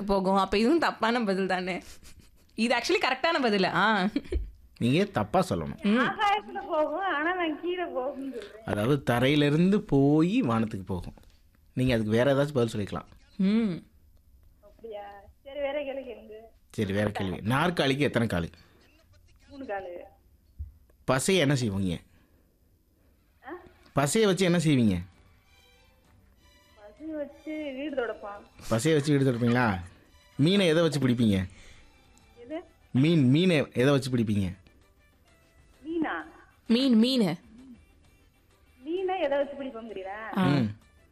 போகும் அப்ப இதுவும் தப்பான பதில் தானே இது ஆக்சுவலி கரெக்டான பதில் ஆ நீங்க தப்பா சொல்லணும் ஆகாயத்துல போகும் ஆனா நான் கீழே போகும் சொல்றேன் அதாவது தரையிலிருந்து போய் வானத்துக்கு போகும் நீங்க அதுக்கு வேற ஏதாச்சும் பதில் சொல்லிக்கலாம் ம் அப்படியா சரி வேற கேள்வி கேளுங்க சரி வேற கேள்வி நாற்காலிக்கு எத்தனை காலு மூணு காலு பசையை என்ன செய்வீங்க பசையை வச்சு என்ன செய்வீங்க பசு வச்சு வீடு தொடப்பான் பசையை வச்சு எடுத்து இருப்பீங்களா மீனை எதை வச்சு பிடிப்பீங்க எது மீன் மீனை எதை வச்சு பிடிப்பீங்க மீனா மீன் மீன் மீனை எதை வச்சு பிடிப்போம் தெரியுதா ம்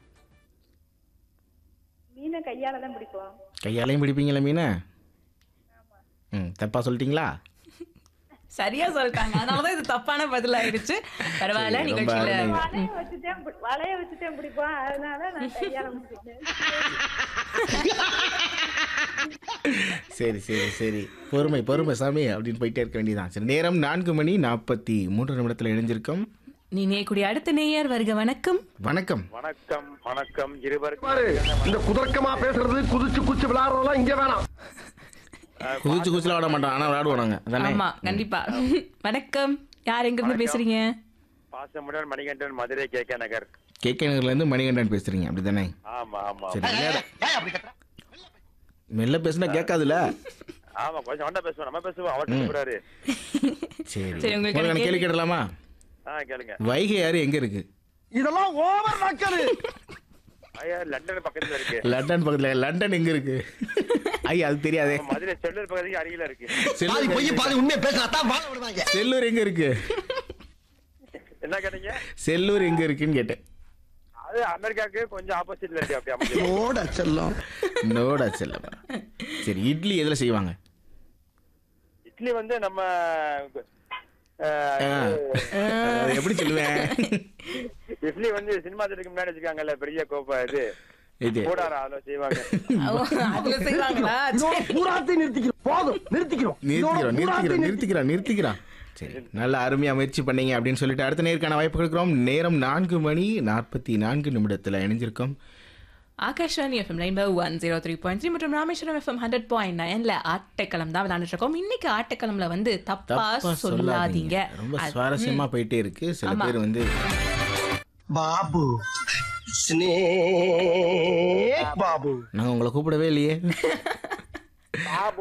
மீனை கையால தான் பிடிப்போம் கையாலையும் பிடிப்பீங்களா மீனை ம் தப்பா சொல்லிட்டீங்களா சரியா சொல்லிட்டாங்க அதனாலதான் இது தப்பான பதில் ஆயிடுச்சு பரவாயில்ல சரி, ரொம்ப நிகழ்ச்சியில அருமை. வலைய வச்சுட்டேன் பி- வலைய வச்சுட்டேன் பிடிப்போம் அதனால நான் கையால பிடிச்சிட்டேன் சரி சரி சரி பொறுமை பொறுமை சாமி அப்படின்னு போயிட்டே இருக்க வேண்டியதான் சரி நேரம் நான்கு மணி நாற்பத்தி மூன்று நிமிடத்தில் இணைஞ்சிருக்கோம் நீ நேயக்கூடிய அடுத்த நேயர் வருக வணக்கம் வணக்கம் வணக்கம் வணக்கம் இருவருக்கும் பாரு இந்த குதர்க்கமா பேசுறது குதிச்சு குச்சி விளையாடுறதெல்லாம் இங்க வேணாம் குதிச்சு குதிச்சுல விட மாட்டோம் ஆனால் விளையாடுவோம் நாங்கள் அதானே ஆமா கண்டிப்பா வணக்கம் யார் எங்க இருந்து பேசுறீங்க பாசமுடன் Manikandan Madurai K K Nagar KK நகர்லேருந்து மணிகண்டன் பேசுறீங்க அப்படி தானே ஆமா ஆமா சரி விளையாட மெல்ல பேசுனா கேட்காதுல்ல ஆமா கொஞ்சம் ஒண்டா பேசுவோம் நம்ம பேசுவோம் அவர் பேசுறாரு சரி சரி, உங்களுக்கு உங்களுக்கு நான் கேள்வி கேட்டலாமா ஆ கேளுங்க வைகை யாரு எங்க இருக்கு இதெல்லாம் ஓவர் மக்கள் ஐயா லண்டன் பக்கத்துல இருக்கு லண்டன் பக்கத்துல லண்டன் எங்க இருக்கு ஐயா அது தெரியாதே நம்ம மதுரை செல்லூர் பக்கத்துக்கு அருகில இருக்கு பாதி செல்லூர் பொய் பாதி உண்மையை பேசினாதான் வாழ விடுவாங்க செல்லூர் எங்க இருக்கு என்ன கேட்டீங்க செல்லூர் எங்க இருக்குன்னு கேட்டேன் அது அமெரிக்காவுக்கு கொஞ்சம் ஆப்போசிட்ல இருக்கு அப்படி அமைஞ்சு ஓட செல்லம் நோடா செல்லமா சரி இட்லி எதுல செய்வாங்க இட்லி வந்து நம்ம ஆ. அது எப்படி சொல்லுவேன் இட்லி வந்து சினிமா தேட்டருக்கு முன்னாடி வச்சிருக்காங்கல்ல பெரிய கோப்பை இது இது கூடாரம் அதுல செய்வாங்க ஓ, அதுல செய்வாங்களா இதோட பூராத்தையும் நிறுத்திக்கிறோம் போதும் நிறுத்திக்கிறோம் இதோட நிறுத்திக்கிறோம் பூராத்தையும் நிறுத்திக்கிறோம் நிறுத்திக்கிறோம் நிறுத்திக்கிறோம் சரி நல்ல அருமையா முயற்சி பண்ணீங்க அப்படின்னு சொல்லிட்டு அடுத்த நேருக்கான வாய்ப்பு கொடுக்குறோம் நேரம் நான்கு மணி நாற்பத்தி நான்கு நிமிடத்தில் இணைஞ்சிருக்கோம் Akashvani FM rainbow one zero three point three மற்றும் ராமேஸ்வரம் எஃப்எம் ஹண்ட்ரட் பாயிண்ட் நைன்ல ஆட்டக்களம் தான் விளையாண்டுட்டு இருக்கோம் இன்னைக்கு ஆட்டக்களம்ல வந்து தப்பா தப்பா சொல்லாதீங்க சொல்லாதீங்க ரொம்ப சுவாரஸ்யமா போயிட்டே இருக்கு சில பேர் வந்து பாபு ஸ்னேக் பாபு நாங்க உங்களை கூப்பிடவே இல்லையே பாபு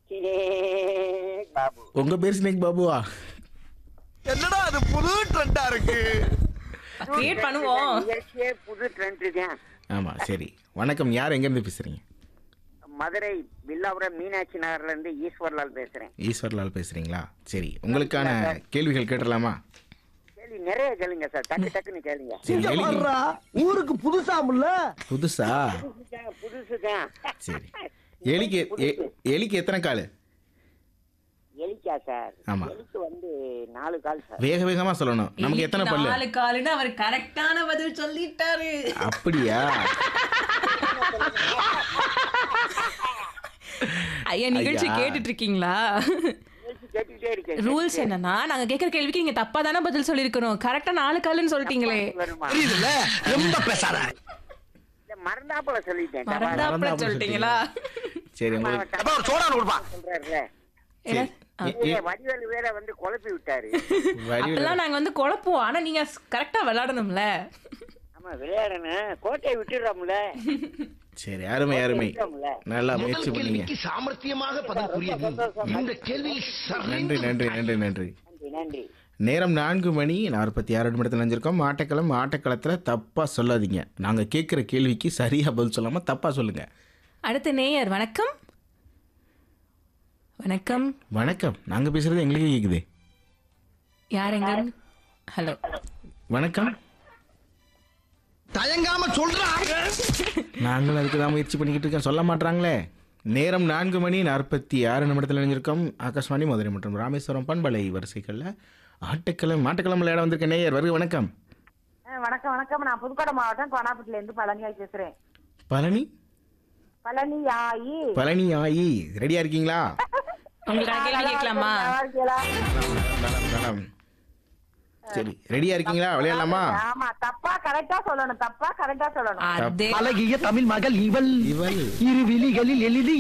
பாபு உங்க பேர் ஸ்னேக் பாபுவா என்னடா அது புது ட்ரெண்டா இருக்கு கிரியேட் பண்ணுவோம் நிகழ்ச்சியே புது ட்ரெண்ட் தான் ஆமா சரி வணக்கம் யார் எங்க இருந்து பேசுறீங்க மதுரை வில்லாபுரம் மீனாட்சி நகர்ல இருந்து ஈஸ்வர்லால் பேசுறேன் ஈஸ்வர்லால் பேசுறீங்களா சரி உங்களுக்கான கேள்விகள் கேட்டலாமா கேள்வி நிறைய கேளுங்க சார் டக்கு டக்குன்னு கேளுங்க சரி இங்க எலி வர்றா ஊருக்கு புதுசாமுல்ல புதுசா புதுசுதான், புதுசுதான் சரி எலிக்கு எ- எலிக்கு எத்தனை கால் எலிக்கா சார் ஆமா. எலிக்கு வந்து நாலு கால் சார் வேக வேகமா சொல்லணும் நமக்கு எத்தனை பல்லு நாலு காலுன்னு அவர் கரெக்டான பதில் சொல்லிட்டாரு அப்படியா ஐயா நிகழ்ச்சி ஐயா. கேட்டுட்டு இருக்கீங்களா நிகழ்ச்சி கேட்டுக்கிட்டே இருக்கேன் ரூல்ஸ் என்னன்னா நாங்க கேக்குற கேள்விக்கு நீங்க தப்பா தானே பதில் சொல்லிருக்கணும் கரெக்டா நாலு காலுன்னு சொல்லிட்டீங்களே வருமா புரியுதுல்ல ரொம்ப பேசாத இல்ல, மறந்தாப்புல சொல்லிட்டேன் மறந்தாப்புல மறந்தாப்புல சொல்லிட்டீங்களா சடி உங்களுக்கு அப்ப ஒரு சோடா கொடுப்பா சொல்றாருல என்ன? எ- எ- வடிவேலு வேற வந்து குழப்பி விட்டாரு வடிவேலு- அப்பெல்லாம் நாங்க வந்து குழப்புவோம் ஆனா நீங்க கரெக்டா விளையாடணும்ல ஆமா விளையாடணும் கோட்டையை விட்டுடுறோம்ல சரி அருமை அருமை விட்டுறோம்ல நல்லா முயற்சி பண்ணீங்க கேள்விக்கு சாமர்த்தியமாக பதில் புரியுது இந்த கேள்வி நன்றி நன்றி நன்றி நன்றி நன்றி நன்றி நேரம் நான்கு மணி நாற்பத்தி ஆறு நிமிடத்தில் நினைஞ்சிருக்கோம் ஆட்டக்களம் ஆட்டக்களத்தில் தப்பாக சொல்லாதீங்க நாங்கள் கேட்குற கேள்விக்கு சரியாக பதில் சொல்லாமல் தப்பாக சொல்லுங்கள் அடுத்த நேயர் வணக்கம் வணக்கம் வணக்கம் நாங்கள் பேசுகிறது எங்களுக்கே கேட்குது யார் எங்க ஹலோ வணக்கம் தயங்காம சொல்றா நாங்கள் அதுக்கு தான் முயற்சி பண்ணிக்கிட்டு இருக்கோம் சொல்ல மாட்றாங்களே நேரம் நான்கு மணி நாற்பத்தி ஆறு நிமிடத்தில் இணைஞ்சிருக்கோம் ஆகாஷ்வாணி மதுரை மற்றும் ராமேஸ்வரம் பண்பலை வரிசைகளில் ஆட்டக்கிழமை ஆட்டக்கிழமை விளையாட வந்திருக்க நேயர் வருக வணக்கம் வணக்கம் வணக்கம் நான் புதுக்கோட்டை மாவட்டம் கோனாப்பட்டில இருந்து பழனியாய் பேசுறேன் பழனி பழனி ஆயி பழனி ஆயி ரெடியாக இருக்கீங்களா உங்களுக்கான கேள்வி கேட்கலாமா நலம், நலம். சரி ரெடியாக இருக்கீங்களா விளையாடலாமா ஆமா தப்பா கரெக்டா சொல்லணும் தப்பா கரெக்டா சொல்லணும் அதே அழகிய தமிழ் மகள் இவள் இவள் இரு விழிகளில் எழுதி